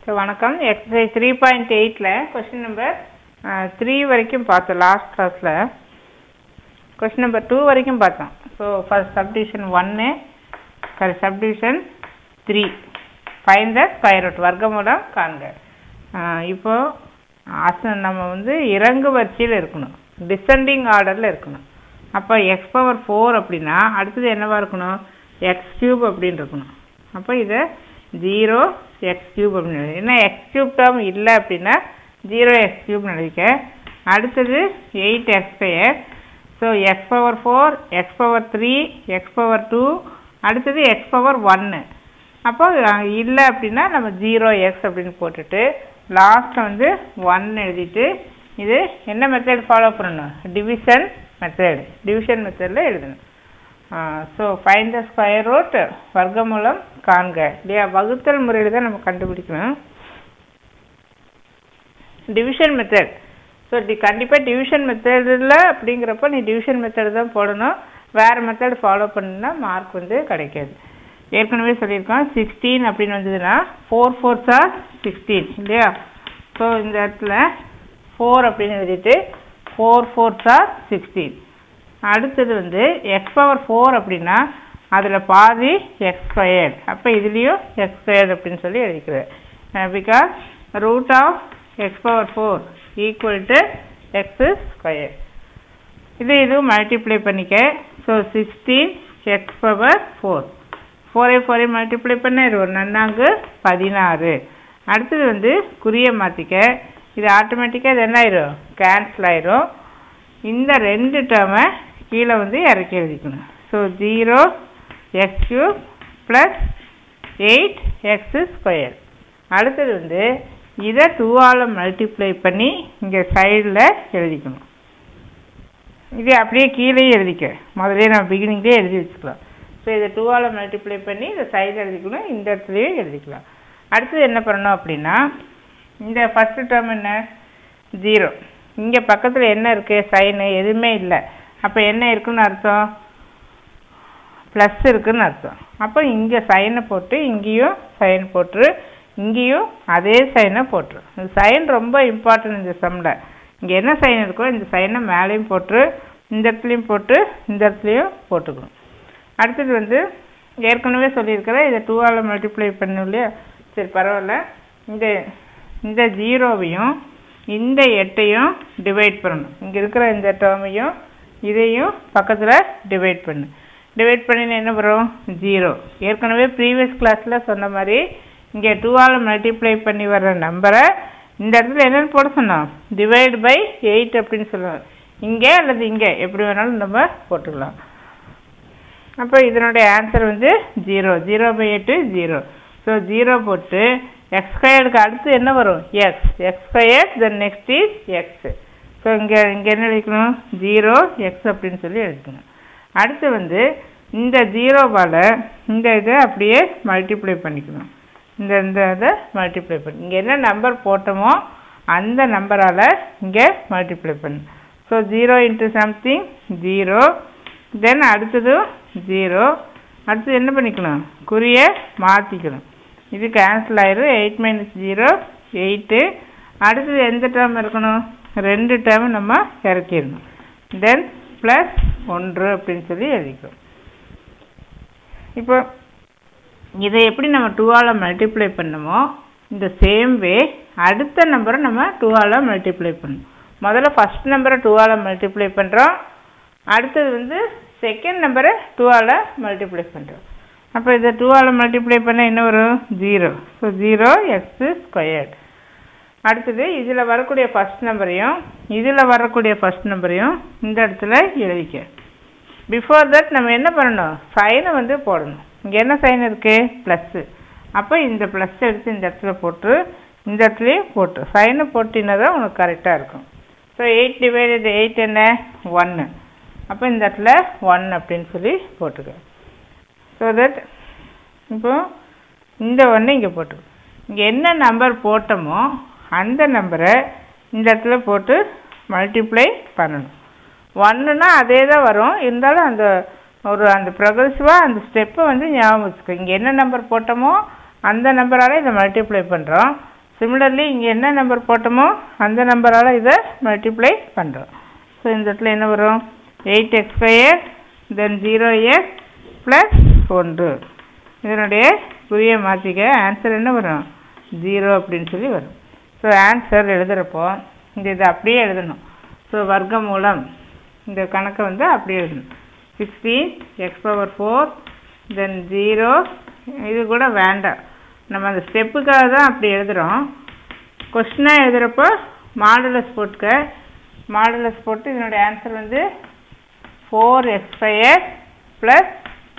so வணக்கம் exercise three point எயிட்டில் question number three வரைக்கும் பார்த்தோம் லாஸ்ட் கிளாஸில் கொஸ்டின் நம்பர் டூ வரைக்கும் பார்த்தோம் ஸோ ஃபர்ஸ்ட் சப்டிவிஷன் ஒன்று sorry subdivision three find the square root வர்க்கமூலம் காண்க ஆஹ் இப்போ அச நம்ம வந்து இறங்கு வரிசையில் இருக்கணும் டிசெண்டிங் ஆர்டரில் இருக்கணும் அப்போ எக்ஸ் பவர் ஃபோர் அப்படின்னா அடுத்தது என்னவா இருக்கணும் எக்ஸ் கியூப் அப்படின்னு இருக்கணும் அப்போ இதை ஜீரோ எக்ஸ் கியூப் அப்படின்னு எழுதி ஏன்னா எக்ஸ் கியூப் டேர்ம் இல்லை அப்படின்னா ஜீரோ எக்ஸ் கியூப் எழுதிக்க அடுத்தது eight x square so x power four x power three x power two அடுத்தது எக்ஸ் பவர் ஒன்று அப்போ அஹ், இல்லை அப்படின்னா நம்ம ஜீரோ எக்ஸ் அப்படின்னு போட்டுட்டு லாஸ்ட்டில் வந்து ஒன் எழுதிட்டு இது என்ன மெத்தட் ஃபாலோ பண்ணணும் டிவிஷன் மெத்தட் டிவிஷன் மெத்தடில் எழுதணும் so find the square root வர்க்கமூலம் காண்க இல்லையா வகுத்தல் முறையில் தான் நம்ம கண்டுபிடிக்கணும் டிவிஷன் மெத்தட் ஸோ டி கண்டிப்பாக டிவிஷன் மெத்தடில் அப்படிங்கிறப்ப நீ டிவிஷன் மெத்தட் தான் போடணும் வேறு மெத்தட் ஃபாலோ பண்ணினா மார்க் வந்து கிடைக்காது ஏற்கனவே சொல்லியிருக்கோம் சிக்ஸ்டீன் அப்படின்னு வந்ததுன்னா ஃபோர் ஃபோர் சார் சிக்ஸ்டீன் இல்லையா ஸோ இந்த இடத்துல ஃபோர் அப்படின்னு எழுதிட்டு ஃபோர் ஃபோர் சார் சிக்ஸ்டீன் அடுத்தது வந்து எக்ஸ் பவர் ஃபோர் அப்படின்னா அதில் பாதி எக்ஸ் ஸ்கொயர்ட் அப்போ இதுலேயும் எக்ஸ் ஸ்கொயர்ட் அப்படின்னு சொல்லி எழுதிக்கிறேன் because root of x power four equal to x square இது இதுவும் மல்டிப்ளை பண்ணிக்க so sixteen x power four ஃபோரே ஃபோரே மல்டிப்ளை பண்ண இது ஒரு நன்னாங்கு பதினாறு அடுத்தது வந்து குறிய மாற்றிக்க இது ஆட்டோமேட்டிக்காக இது என்ன ஆயிரும் கேன்சல் ஆயிரும் இந்த ரெண்டு டேர்மை கீழே வந்து இறக்கி எழுதிக்கணும் so zero x cube plus eight x square அடுத்தது வந்து இதை டூவால் மல்டிப்ளை பண்ணி இங்கே சைடில் எழுதிக்கணும் இது அப்படியே கீழே எழுதிக்க முதல்ல நம்ம பிகினிங்லேயே எழுதி வச்சுக்கலாம் ஸோ இதை டூவால் மல்டிப்ளை பண்ணி இதை சைடில் எழுதிக்கணும் இந்த இடத்துலையும் எழுதிக்கலாம் அடுத்தது என்ன பண்ணணும் அப்படின்னா இந்த ஃபஸ்ட்டு டேர்ம் என்ன ஜீரோ இங்கே பக்கத்தில் என்ன இருக்குது சைனு எதுவுமே இல்லை அப்போ என்ன இருக்குன்னு அர்த்தம் ப்ளஸ் இருக்குன்னு அர்த்தம் அப்போ இங்கே சைனை போட்டு இங்கேயும் சைன் போட்டுரு இங்கேயும் அதே சைனை போட்டுரு இந்த சைன் ரொம்ப இம்பார்ட்டன்ட் இந்த சம்மில் இங்கே என்ன சைன் இருக்கோ இந்த சைனை மேலேயும் போட்டுரு இந்த இடத்துலையும் போட்டு இந்த இடத்துலையும் போட்டுக்கணும் அடுத்தது வந்து ஏற்கனவே சொல்லியிருக்கிறேன் இதை டூவால் மல்டிப்ளை பண்ணும் இல்லையா சரி பரவாயில்ல இந்த இந்த ஜீரோவையும் இந்த எட்டையும் டிவைட் பண்ணணும் இங்கே இருக்கிற இந்த டேர்மையும் இதையும் பக்கத்தில் டிவைட் பண்ணு டிவைட் பண்ணினா என்ன வரும் ஜீரோ ஏற்கனவே ப்ரீவியஸ் கிளாஸில் சொன்ன மாதிரி இங்கே டூவால் மல்டிப்ளை பண்ணி வர்ற நம்பரை இந்த இடத்துல என்னென்னு போட சொன்னோம் டிவைட் பை எயிட் அப்படின்னு சொல்லுவோம் இங்கே அல்லது இங்கே எப்படி வேணாலும் நம்ம போட்டுக்கலாம் அப்போ இதனுடைய ஆன்சர் வந்து ஜீரோ ஜீரோ பை எட்டு ஜீரோ ஸோ ஜீரோ போட்டு எக்ஸ் ஸ்கொயருக்கு அடுத்து என்ன வரும் x x square then next is x so இங்கே இங்கே என்ன எழுதிக்கணும் ஜீரோ எக்ஸ் அப்படின்னு சொல்லி எழுதிக்கணும் அடுத்து வந்து இந்த ஜீரோவால் இந்த இதை அப்படியே மல்டிப்ளை பண்ணிக்கணும் இந்த இந்த இதை மல்டிப்ளை பண்ணி இங்கே என்ன நம்பர் போட்டோமோ அந்த நம்பரால் இங்கே மல்டிப்ளை பண்ணு so zero into something zero then அடுத்தது ஜீரோ அடுத்தது என்ன பண்ணிக்கணும் குறிய மாற்றிக்கணும் இது கேன்சல் ஆயிரும் எயிட் மைனஸ் ஜீரோ எயிட்டு அடுத்தது எந்த டேர்ம் இருக்கணும் ரெண்டு டேர்ம் நம்ம இறக்கிடணும் தென் ப்ளஸ் ஒன்று அப்படின்னு சொல்லி எழுதிக்கிறோம் இப்போ இதை எப்படி நம்ம டூவால் மல்டிப்ளை பண்ணமோ இந்த சேம் வே அடுத்த நம்பரை நம்ம டூவால் மல்டிப்ளை பண்ணணும் முதல்ல ஃபஸ்ட் நம்பரை டூவால் மல்டிப்ளை பண்ணுறோம் அடுத்தது வந்து செகண்ட் நம்பரை டூவால் மல்டிப்ளை பண்ணுறோம் அப்போ இதை டூவால் மல்டிப்ளை பண்ண என்ன வரும் zero so zero x squared அடுத்தது இதில் வரக்கூடிய ஃபஸ்ட் நம்பரையும் இதில் வரக்கூடிய ஃபஸ்ட் நம்பரையும் இந்த இடத்துல எழுதிக்க பிஃபோர் தட் நம்ம என்ன பண்ணணும் சைனை வந்து போடணும் இங்கே என்ன சைன் இருக்குது ப்ளஸ்ஸு அப்போ இந்த ப்ளஸ் எடுத்து இந்த இடத்துல போட்டு இந்த இடத்துலையும் போட்டு சைனை போட்டினா தான் உனக்கு கரெக்டாக இருக்கும் ஸோ எயிட் டிவைடட் எயிட் என்ன ஒன்று அப்போ இந்த இடத்துல ஒன் அப்படின்னு சொல்லி போட்டுக்க ஸோ தட் இப்போ இந்த ஒன்று இங்கே போட்டுக்க இங்கே என்ன நம்பர் போட்டோமோ அந்த நம்பரை இந்த இடத்துல போட்டு மல்டிப்ளை பண்ணணும் ஒன்றுனா அதே தான் வரும் இருந்தாலும் அந்த ஒரு அந்த ப்ரொக்ரெசிவாக அந்த ஸ்டெப்பை வந்து ஞாபகம் வச்சுக்கோ இங்கே என்ன நம்பர் போட்டோமோ அந்த நம்பரால் இதை மல்டிப்ளை பண்ணுறோம் சிமிலர்லி இங்கே என்ன நம்பர் போட்டோமோ அந்த நம்பரால் இதை மல்டிப்ளை பண்ணுறோம் ஸோ இந்த இடத்துல என்ன வரும் eight x square then zero x plus ஒன்று இதனுடைய குறியை மாற்றிக்க ஆன்சர் என்ன வரும் ஜீரோ அப்படின்னு சொல்லி வரும் ஸோ ஆன்சர் எழுதுகிறப்போ இந்த இதை அப்படியே எழுதணும் ஸோ வர்க்க மூலம் இந்த கணக்கை வந்து அப்படியே எழுதணும் sixteen x power four then zero இது கூட வேண்டாம் நம்ம அந்த ஸ்டெப்புக்காக தான் அப்படி எழுதுகிறோம் கொஸ்டினாக எழுதுகிறப்போ மாடுலஸ் போட்டுக்க மாடுலஸ் போட்டு இதனுடைய ஆன்சர் வந்து ஃபோர் எக்ஸ் ஸ்கொயர் ப்ளஸ்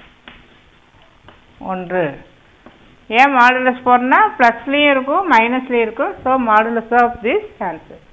ஒன்று ஏன் மாடுலஸ் போடனா ப்ளஸ்லேயும் இருக்கும் மைனஸ்லேயும் இருக்கும் so modulus of this answer